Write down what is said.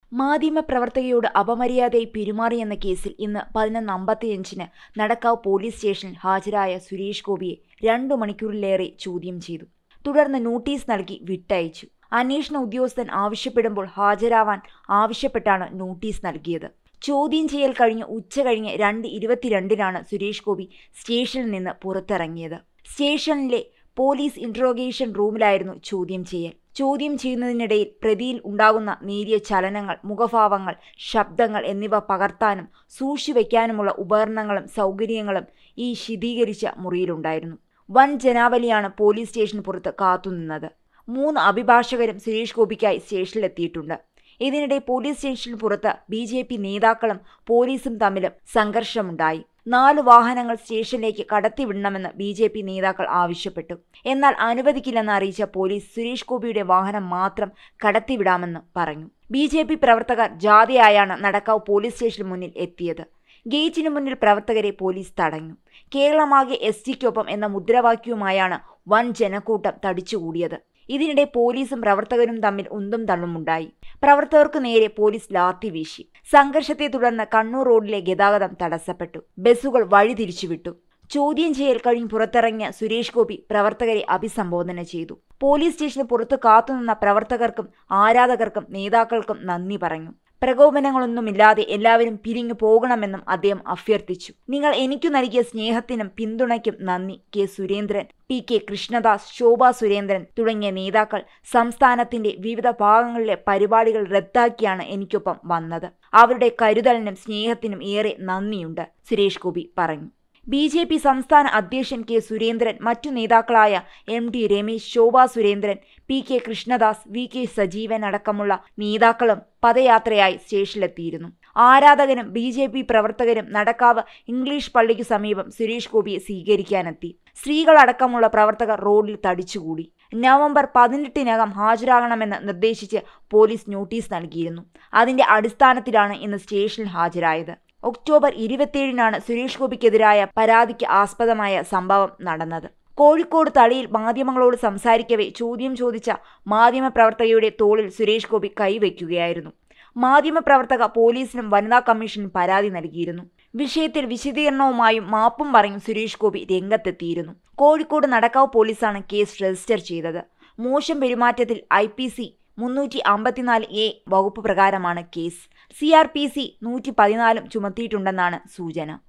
മാധ്യമപ്രവർത്തകയോട് അപമര്യാദയായി പെരുമാറിയെന്ന കേസിൽ ഇന്ന് പതിനൊന്ന് അമ്പത്തിയഞ്ചിന് നടക്കാവ് പോലീസ് സ്റ്റേഷനിൽ ഹാജരായ സുരേഷ് ഗോപിയെ രണ്ടു മണിക്കൂറിലേറെ ചോദ്യം ചെയ്തു തുടർന്ന് നോട്ടീസ് നൽകി വിട്ടയച്ചു അന്വേഷണ ഉദ്യോഗസ്ഥൻ ആവശ്യപ്പെടുമ്പോൾ ഹാജരാവാൻ ആവശ്യപ്പെട്ടാണ് നോട്ടീസ് നൽകിയത് ചോദ്യം ചെയ്യൽ കഴിഞ്ഞ് ഉച്ച കഴിഞ്ഞ് രണ്ട് ഇരുപത്തിരണ്ടിനാണ് സുരേഷ് ഗോപി സ്റ്റേഷനിൽ നിന്ന് പുറത്തിറങ്ങിയത് സ്റ്റേഷനിലെ പോലീസ് ഇൻട്രോഗേഷൻ റൂമിലായിരുന്നു ചോദ്യം ചെയ്യൽ ചോദ്യം ചെയ്യുന്നതിനിടയിൽ പ്രതിയിൽ ഉണ്ടാകുന്ന നേരിയ ചലനങ്ങൾ മുഖഭാവങ്ങൾ ശബ്ദങ്ങൾ എന്നിവ പകർത്താനും സൂക്ഷിവെക്കാനുമുള്ള ഉപകരണങ്ങളും സൗകര്യങ്ങളും ഈ ശീതീകരിച്ച മുറിയിലുണ്ടായിരുന്നു വൻ ജനാവലിയാണ് പോലീസ് സ്റ്റേഷന് പുറത്ത് കാത്തുനിന്നത് മൂന്ന് അഭിഭാഷകരും സുരേഷ് ഗോപിക്കായി സ്റ്റേഷനിലെത്തിയിട്ടുണ്ട് ഇതിനിടെ പോലീസ് സ്റ്റേഷന് പുറത്ത് ബി ജെ പി നേതാക്കളും പോലീസും തമ്മിലും സംഘർഷമുണ്ടായി നാല് വാഹനങ്ങൾ സ്റ്റേഷനിലേക്ക് കടത്തിവിടണമെന്ന് ബി ജെ പി നേതാക്കൾ ആവശ്യപ്പെട്ടു എന്നാൽ അനുവദിക്കില്ലെന്ന് അറിയിച്ച പോലീസ് സുരേഷ് ഗോപിയുടെ വാഹനം മാത്രം കടത്തിവിടാമെന്ന് പറഞ്ഞു ബി ജെ പി പ്രവർത്തകർ ജാഥയായാണ് നടക്കാവ് പോലീസ് സ്റ്റേഷന് മുന്നിൽ എത്തിയത് ഗേറ്റിനു മുന്നിൽ പ്രവർത്തകരെ പോലീസ് തടഞ്ഞു കേരളമാകെ എസ് ടിക്കൊപ്പം എന്ന മുദ്രാവാക്യവുമായാണ് വൻ ജനക്കൂട്ടം തടിച്ചുകൂടിയത് ഇതിനിടെ പോലീസും പ്രവർത്തകരും തമ്മിൽ ഉന്തും തള്ളുമുണ്ടായി പ്രവർത്തകർക്ക് നേരെ പോലീസ് ലാത്തി വീശി സംഘർഷത്തെ തുടർന്ന് കണ്ണൂർ റോഡിലെ ഗതാഗതം തടസ്സപ്പെട്ടു ബസ്സുകൾ വഴിതിരിച്ചുവിട്ടു ചോദ്യം ചെയ്യൽ കഴിഞ്ഞ് പുറത്തിറങ്ങിയ സുരേഷ് ഗോപി പ്രവർത്തകരെ അഭിസംബോധന ചെയ്തു പോലീസ് സ്റ്റേഷന് പുറത്ത് കാത്തുനിന്ന പ്രവർത്തകർക്കും ആരാധകർക്കും നേതാക്കൾക്കും നന്ദി പറഞ്ഞു പ്രകോപനങ്ങളൊന്നുമില്ലാതെ എല്ലാവരും പിരിഞ്ഞു പോകണമെന്നും അദ്ദേഹം അഭ്യർത്ഥിച്ചു നിങ്ങൾ എനിക്കു നൽകിയ സ്നേഹത്തിനും പിന്തുണയ്ക്കും നന്ദി K Surendran P K Krishnadas Shobha Surendran തുടങ്ങിയ നേതാക്കൾ സംസ്ഥാനത്തിന്റെ വിവിധ ഭാഗങ്ങളിലെ പരിപാടികൾ റദ്ദാക്കിയാണ് എനിക്കൊപ്പം വന്നത് അവരുടെ കരുതലിനും സ്നേഹത്തിനും ഏറെ നന്ദിയുണ്ട് സുരേഷ് ഗോപി പറഞ്ഞു ബി ജെ പി സംസ്ഥാന അധ്യക്ഷൻ കെ സുരേന്ദ്രൻ മറ്റു നേതാക്കളായ M T Ramesh Shobha Surendran P K Krishnadas V K Sajeevan അടക്കമുള്ള നേതാക്കളും പദയാത്രയായി സ്റ്റേഷനിലെത്തിയിരുന്നു ആരാധകരും ബി ജെ പി പ്രവർത്തകരും നടക്കാവ് ഇംഗ്ലീഷ് പള്ളിക്കു സമീപം സുരേഷ് ഗോപിയെ സ്വീകരിക്കാനെത്തി സ്ത്രീകളടക്കമുള്ള പ്രവർത്തകർ റോഡിൽ തടിച്ചുകൂടി നവംബർ പതിനെട്ടിനകം ഹാജരാകണമെന്ന് നിർദ്ദേശിച്ച് പോലീസ് നോട്ടീസ് നൽകിയിരുന്നു അതിന്റെ അടിസ്ഥാനത്തിലാണ് ഇന്ന് സ്റ്റേഷനിൽ ഹാജരായത് ഒക്ടോബർ ഇരുപത്തിയേഴിനാണ് സുരേഷ് ഗോപിക്കെതിരായ പരാതിക്ക് ആസ്പദമായ സംഭവം നടന്നത് കോഴിക്കോട് തളിയിൽ മാധ്യമങ്ങളോട് സംസാരിക്കവെ ചോദ്യം ചോദിച്ച മാധ്യമപ്രവർത്തകയുടെ തോളിൽ സുരേഷ് ഗോപി കൈവയ്ക്കുകയായിരുന്നു മാധ്യമപ്രവർത്തക പോലീസിനും വനിതാ കമ്മീഷനും പരാതി നൽകിയിരുന്നു വിഷയത്തിൽ വിശദീകരണവുമായും മാപ്പും പറയും സുരേഷ് ഗോപി രംഗത്തെത്തിയിരുന്നു കോഴിക്കോട് നടക്കാവ് പോലീസാണ് കേസ് രജിസ്റ്റർ ചെയ്തത് മോശം പെരുമാറ്റത്തിൽ ഐ പി സി മുന്നൂറ്റി അമ്പത്തിനാല് എ വകുപ്പ് പ്രകാരമാണ് case C R P C നൂറ്റി പതിനാലും ചുമത്തിയിട്ടുണ്ടെന്നാണ് സൂചന